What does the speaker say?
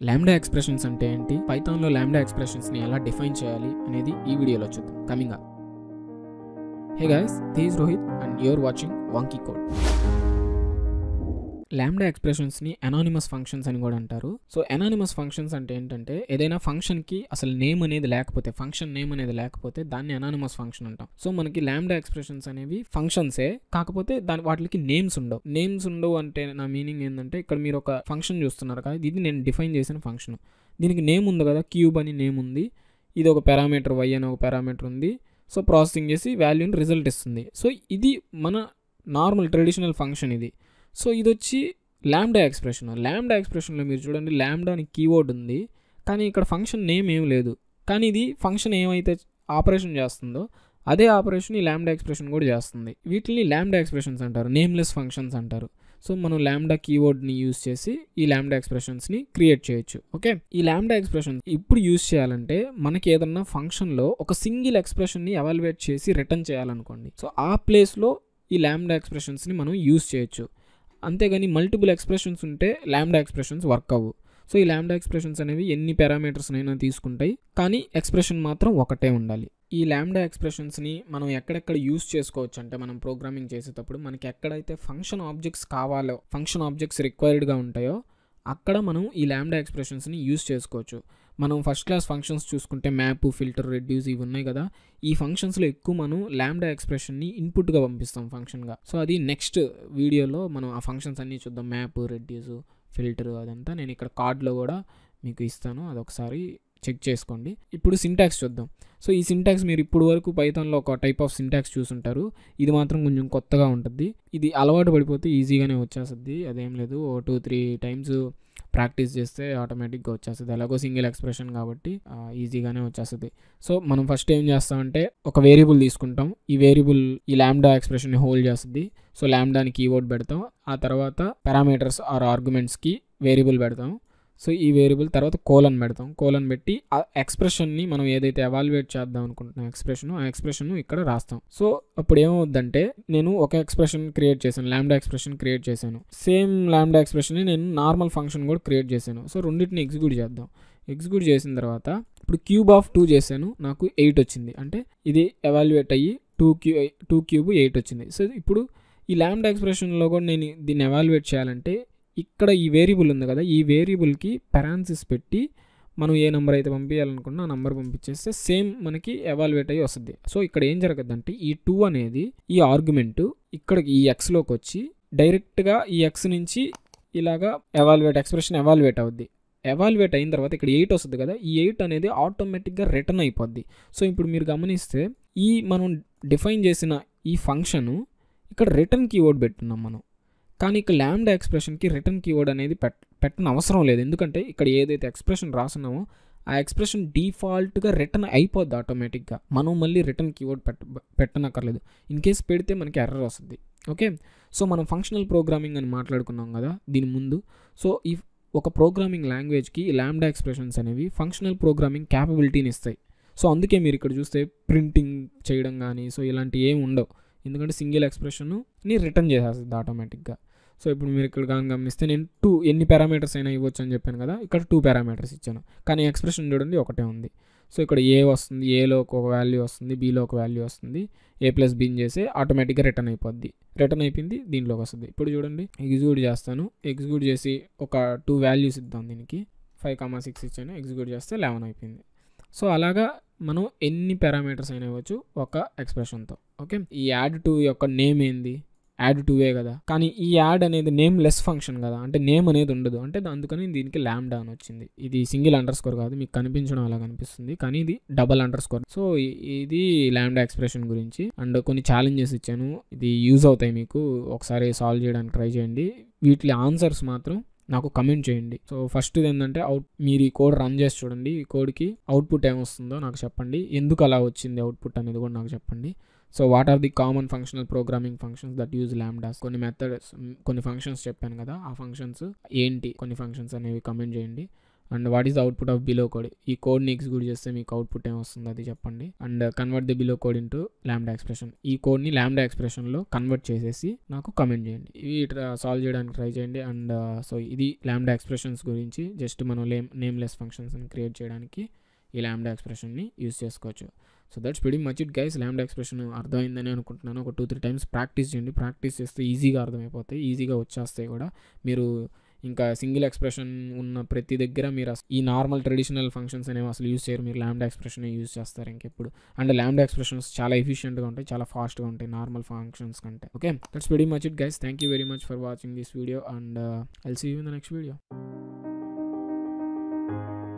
lambda expressions అంటే ఏంటి పైథాన్లో lambda ఎక్స్ప్రెషన్స్ని ఎలా డిఫైన్ చేయాలి అనేది ఈ వీడియోలో చూద్దాం coming up hey guys this is Rohit and you're watching wonky code lambda ఎక్స్ప్రెషన్స్ని అనానిమస్ ఫంక్షన్స్ అని కూడా అంటారు సో అనానిమస్ ఫంక్షన్స్ అంటే ఏంటంటే ఏదైనా ఫంక్షన్కి అసలు నేమ్ అనేది లేకపోతే ఫంక్షన్ నేమ్ అనేది లేకపోతే దాన్ని అనానిమస్ ఫంక్షన్ అంటాం సో మనకి లాంబ్డా ఎక్స్ప్రెషన్స్ అనేవి ఫంక్షన్సే కాకపోతే దాని వాటికి నేమ్స్ ఉండవు నేమ్స్ ఉండవు అంటే నా మీనింగ్ ఏంటంటే ఇక్కడ మీరు ఒక ఫంక్షన్ చూస్తున్నారు కదా ఇది నేను డిఫైన్ చేసిన ఫంక్షన్ దీనికి నేమ్ ఉంది కదా క్యూబ్ అని నేమ్ ఉంది ఇది ఒక పారామీటర్ వై అని ఒక పారామీటర్ ఉంది సో ప్రాసెసింగ్ చేసి వాల్యూని రిజల్ట్ ఇస్తుంది సో ఇది మన నార్మల్ ట్రెడిషనల్ ఫంక్షన్ ఇది సో ఇది వచ్చి ల్యాండా ఎక్స్ప్రెషన్ ల్యాండా ఎక్స్ప్రెషన్లో మీరు చూడండి ల్యాండా అని కీవర్డ్ ఉంది కానీ ఇక్కడ ఫంక్షన్ నేమ్ ఏం లేదు కానీ ఇది ఫంక్షన్ ఏమైతే ఆపరేషన్ చేస్తుందో అదే ఆపరేషన్ ఈ ల్యాండా ఎక్స్ప్రెషన్ కూడా చేస్తుంది వీటిని ల్యాండా ఎక్స్ప్రెషన్స్ అంటారు నేమ్లెస్ ఫంక్షన్స్ అంటారు సో మనం ల్యాండా కీవర్డ్ని యూస్ చేసి ఈ ల్యాండా ఎక్స్ప్రెషన్స్ని క్రియేట్ చేయొచ్చు ఓకే ఈ ల్యాండా ఎక్స్ప్రెషన్ ఇప్పుడు యూస్ చేయాలంటే మనకి ఏదన్నా ఫంక్షన్లో ఒక సింగిల్ ఎక్స్ప్రెషన్ని ఎవాల్యుయేట్ చేసి రిటర్న్ చేయాలనుకోండి సో ఆ ప్లేస్లో ఈ ల్యాండా ఎక్స్ప్రెషన్స్ని మనం యూస్ చేయొచ్చు అంతేగాని మల్టిపుల్ ఎక్స్ప్రెషన్స్ ఉంటే ల్యాండా ఎక్స్ప్రెషన్స్ వర్క్ అవ్వు సో ఈ ల్యాండా ఎక్స్ప్రెషన్స్ అనేవి ఎన్ని పారామీటర్స్ అయినా తీసుకుంటాయి కానీ ఎక్స్ప్రెషన్ మాత్రం ఒకటే ఉండాలి ఈ ల్యాండా ఎక్స్ప్రెషన్స్ని మనం ఎక్కడెక్కడ యూస్ చేసుకోవచ్చు అంటే మనం ప్రోగ్రామింగ్ చేసేటప్పుడు మనకి ఎక్కడైతే ఫంక్షన్ ఆబ్జెక్ట్స్ కావాలో ఫంక్షన్ ఆబ్జెక్ట్స్ రిక్వైర్డ్గా ఉంటాయో అక్కడ మనం ఈ ల్యాండా ఎక్స్ప్రెషన్స్ని యూస్ చేసుకోవచ్చు మనం ఫస్ట్ క్లాస్ ఫంక్షన్స్ చూసుకుంటే మ్యాప్ ఫిల్టర్ రెడ్యూస్ ఇవి ఉన్నాయి కదా ఈ ఫంక్షన్స్లో ఎక్కువ మనం ల్యాండా ఎక్స్ప్రెషన్ని ఇన్పుట్గా పంపిస్తాం ఫంక్షన్గా సో అది నెక్స్ట్ వీడియోలో మనం ఆ ఫంక్షన్స్ అన్నీ చూద్దాం మ్యాప్ రెడ్యూస్ ఫిల్టర్ అదంతా నేను ఇక్కడ కార్డ్లో కూడా మీకు ఇస్తాను అదొకసారి చెక్ చేసుకోండి ఇప్పుడు సింటాక్స్ చూద్దాం సో ఈ సింటాక్స్ మీరు ఇప్పుడు వరకు పైథాన్లో ఒక టైప్ ఆఫ్ సింటాక్స్ చూసుంటారు ఇది మాత్రం కొంచెం కొత్తగా ఉంటుంది ఇది అలవాటు పడిపోతే ఈజీగానే వచ్చేస్తుంది అదేం లేదు ఓ టూ త్రీ టైమ్స్ ప్రాక్టీస్ చేస్తే ఆటోమేటిక్గా వచ్చేస్తుంది ఎలాగో సింగిల్ ఎక్స్ప్రెషన్ కాబట్టి ఈజీగానే వచ్చేస్తుంది సో మనం ఫస్ట్ ఏం చేస్తామంటే ఒక వేరియబుల్ తీసుకుంటాం ఈ వేరియబుల్ ఈ ల్యాండా ఎక్స్ప్రెషన్ని హోల్డ్ చేస్తుంది సో ల్యాండాని కీవర్డ్ పెడతాం ఆ తర్వాత పారామీటర్స్ ఆర్ ఆర్గ్యుమెంట్స్కి వేరియబుల్ పెడతాం సో ఈ వేరియబుల్ తర్వాత కోలన్ పెడతాం కోలన్ పెట్టి ఆ ఎక్స్ప్రెషన్ని మనం ఏదైతే ఎవాల్యుయేట్ చేద్దాం అనుకుంటున్నాం ఎక్స్ప్రెషన్ ఆ ఎక్స్ప్రెషన్ ఇక్కడ రాస్తాం సో అప్పుడు ఏమవుద్దంటే నేను ఒక ఎక్స్ప్రెషన్ క్రియేట్ చేశాను ల్యాండా ఎక్స్ప్రెషన్ క్రియేట్ చేశాను సేమ్ ల్యాండా ఎక్స్ప్రెషన్ని నేను నార్మల్ ఫంక్షన్ కూడా క్రియేట్ చేశాను సో రెండింటిని ఎగ్జిక్యూట్ చేద్దాం ఎగ్జిక్యూట్ చేసిన తర్వాత ఇప్పుడు క్యూబ్ ఆఫ్ టూ చేశాను నాకు ఎయిట్ వచ్చింది అంటే ఇది ఎవాల్యుయేట్ అయ్యి టూ క్యూ టూ క్యూబ్ ఎయిట్ వచ్చింది సో ఇప్పుడు ఈ ల్యాండా ఎక్స్ప్రెషన్లో కూడా నేను దీన్ని ఎవాల్యుయేట్ చేయాలంటే ఇక్కడ ఈ వేరియబుల్ ఉంది కదా ఈ వేరియబుల్కి పెరాన్సిస్ పెట్టి మనం ఏ నెంబర్ అయితే పంపించాలనుకున్నా ఆ నెంబర్ పంపించేస్తే సేమ్ మనకి ఎవాల్యుయేట్ అయ్యి వస్తుంది సో ఇక్కడ ఏం జరగద్దంటే ఈ టూ అనేది ఈ ఆర్గ్యుమెంట్ ఇక్కడికి ఈ ఎక్స్లోకి వచ్చి డైరెక్ట్గా ఈ ఎక్స్ నుంచి ఇలాగా ఎవాల్యుయేట్ ఎక్స్ప్రెషన్ ఎవాల్యుయేట్ అవుద్ది ఎవాల్యుయేట్ అయిన తర్వాత ఇక్కడ ఎయిట్ వస్తుంది కదా ఈ ఎయిట్ అనేది ఆటోమేటిక్గా రిటర్న్ అయిపోద్ది సో ఇప్పుడు మీరు గమనిస్తే ఈ మనం డిఫైన్ చేసిన ఈ ఫంక్షను ఇక్కడ రిటర్న్ కీవర్డ్ పెట్టున్నాం మనం కానీ ఇక్కడ ల్యాండా ఎక్స్ప్రెషన్కి రిటర్న్ కీవర్డ్ అనేది పెట్ పెట్టని అవసరం లేదు ఎందుకంటే ఇక్కడ ఏదైతే ఎక్స్ప్రెషన్ రాస్తున్నామో ఆ ఎక్స్ప్రెషన్ డిఫాల్ట్గా రిటర్న్ అయిపోద్ది ఆటోమేటిక్గా మనం మళ్ళీ రిటర్న్ కీవర్డ్ పెట్ట పెట్టనక్కర్లేదు ఇన్ కేస్ పెడితే మనకి ఎర్రర్ వస్తుంది ఓకే సో మనం ఫంక్షనల్ ప్రోగ్రామింగ్ అని మాట్లాడుకున్నాం కదా దీని ముందు సో ఈ ఒక ప్రోగ్రామింగ్ లాంగ్వేజ్కి ల్యాండా ఎక్స్ప్రెషన్స్ అనేవి ఫంక్షనల్ ప్రోగ్రామింగ్ క్యాపబిలిటీని ఇస్తాయి సో అందుకే మీరు ఇక్కడ చూస్తే ప్రింటింగ్ చేయడం కానీ సో ఇలాంటి ఏమి ఉండవు ఎందుకంటే సింగిల్ ఎక్స్ప్రెషన్ని రిటర్న్ చేసేస్తుంది ఆటోమేటిక్గా సో ఇప్పుడు మీరు ఇక్కడ కానీ గమనిస్తే నేను టూ ఎన్ని పారామీటర్స్ అయినా ఇవ్వచ్చు అని చెప్పాను కదా ఇక్కడ టూ పారామీటర్స్ ఇచ్చాను కానీ ఎక్స్ప్రెషన్ చూడండి ఒకటే ఉంది సో ఇక్కడ ఏ వస్తుంది ఏలో ఒక వాల్యూ వస్తుంది బీలో ఒక వాల్యూ వస్తుంది ఏ ప్లస్ బీని చేసి ఆటోమేటిక్గా రిటర్న్ అయిపోద్ది రిటర్న్ అయిపోయింది దీనిలోకి వస్తుంది ఇప్పుడు చూడండి ఎగ్జిక్యూట్ చేస్తాను ఎగ్జిక్యూట్ చేసి ఒక టూ వాల్యూస్ ఇద్దాం దీనికి ఫైవ్ కామా సిక్స్ ఇచ్చాను ఎగ్జిక్యూట్ చేస్తే లెవెన్ అయిపోయింది సో అలాగా మనం ఎన్ని పారామీటర్స్ అయినా ఇవ్వచ్చు ఒక ఎక్స్ప్రెషన్తో ఓకే ఈ యాడ్ టు యొక్క నేమ్ ఏంది యాడ్ టూవే కదా కానీ ఈ యాడ్ అనేది నేమ్ లెస్ ఫంక్షన్ కదా అంటే నేమ్ అనేది ఉండదు అంటే అందుకని దీనికి ల్యాండా అని వచ్చింది ఇది సింగిల్ అండర్ స్కోర్ కాదు మీకు కనిపించడం అలా కనిపిస్తుంది కానీ ఇది డబల్ అండర్ స్కోర్ సో ఇది ల్యాండా ఎక్స్ప్రెషన్ గురించి అండ్ కొన్ని ఛాలెంజెస్ ఇచ్చాను ఇది యూజ్ అవుతాయి మీకు ఒకసారి సాల్వ్ చేయడానికి ట్రై చేయండి వీటి ఆన్సర్స్ మాత్రం నాకు కమెంట్ చేయండి సో ఫస్ట్ ఏంటంటే అవుట్ మీరు ఈ కోడ్ రన్ చేసి చూడండి ఈ కోడ్కి అవుట్పుట్ ఏమొస్తుందో నాకు చెప్పండి ఎందుకు అలా వచ్చింది అవుట్పుట్ అనేది కూడా నాకు చెప్పండి so what are the common functional programming functions that use lambdas కొన్ని మెథడ్స్ కొన్ని ఫంక్షన్స్ చెప్పాను కదా ఆ ఫంక్షన్స్ ఏంటి కొన్ని ఫంక్షన్స్ అనేవి కమెంట్ చేయండి and what is the output of below code ఈ కోడ్ని ఎగ్జిక్యూట్ చేస్తే మీకు అవుట్పుట్ ఏం వస్తుంది అది చెప్పండి and convert the below code into lambda expression ఈ కోడ్ని ల్యాండా ఎక్స్ప్రెషన్లో కన్వర్ట్ చేసేసి నాకు కమెంట్ చేయండి ఇవి సాల్వ్ చేయడానికి ట్రై చేయండి అండ్ సో ఇది ల్యాండా ఎక్స్ప్రెషన్స్ గురించి జస్ట్ మనం లేమ్ నేమ్లెస్ ఫంక్షన్స్ని క్రియేట్ చేయడానికి ఈ ల్యాండా ఎక్స్ప్రెషన్ని యూస్ చేసుకోవచ్చు so that's very much it guys lambda expression అర్థమైందని అనుకుంటున్నాను ఒక టూ త్రీ టైమ్స్ ప్రాక్టీస్ చేయండి ప్రాక్టీస్ చేస్తే ఈజీగా అర్థమైపోతాయి ఈజీగా వచ్చేస్తాయి కూడా మీరు ఇంకా సింగిల్ ఎక్స్ప్రెషన్ ఉన్న ప్రతి దగ్గర మీరు అస- ఈ నార్మల్ ట్రెడిషనల్ ఫంక్షన్స్ అనేవి అసలు యూస్ చేయరు మీరు ల్యాండా ఎక్స్ప్రెషన్ యూస్ చేస్తారు ఇంకెప్పుడు అండ్ ల్యాండా ఎక్స్ప్రెషన్స్ చాలా ఎఫిషియెంట్గా ఉంటాయి చాలా ఫాస్ట్గా ఉంటాయి నార్మల్ ఫంక్షన్స్ కంటే okay that's very much it guys thank you very much for watching this video and I'll see you in the next video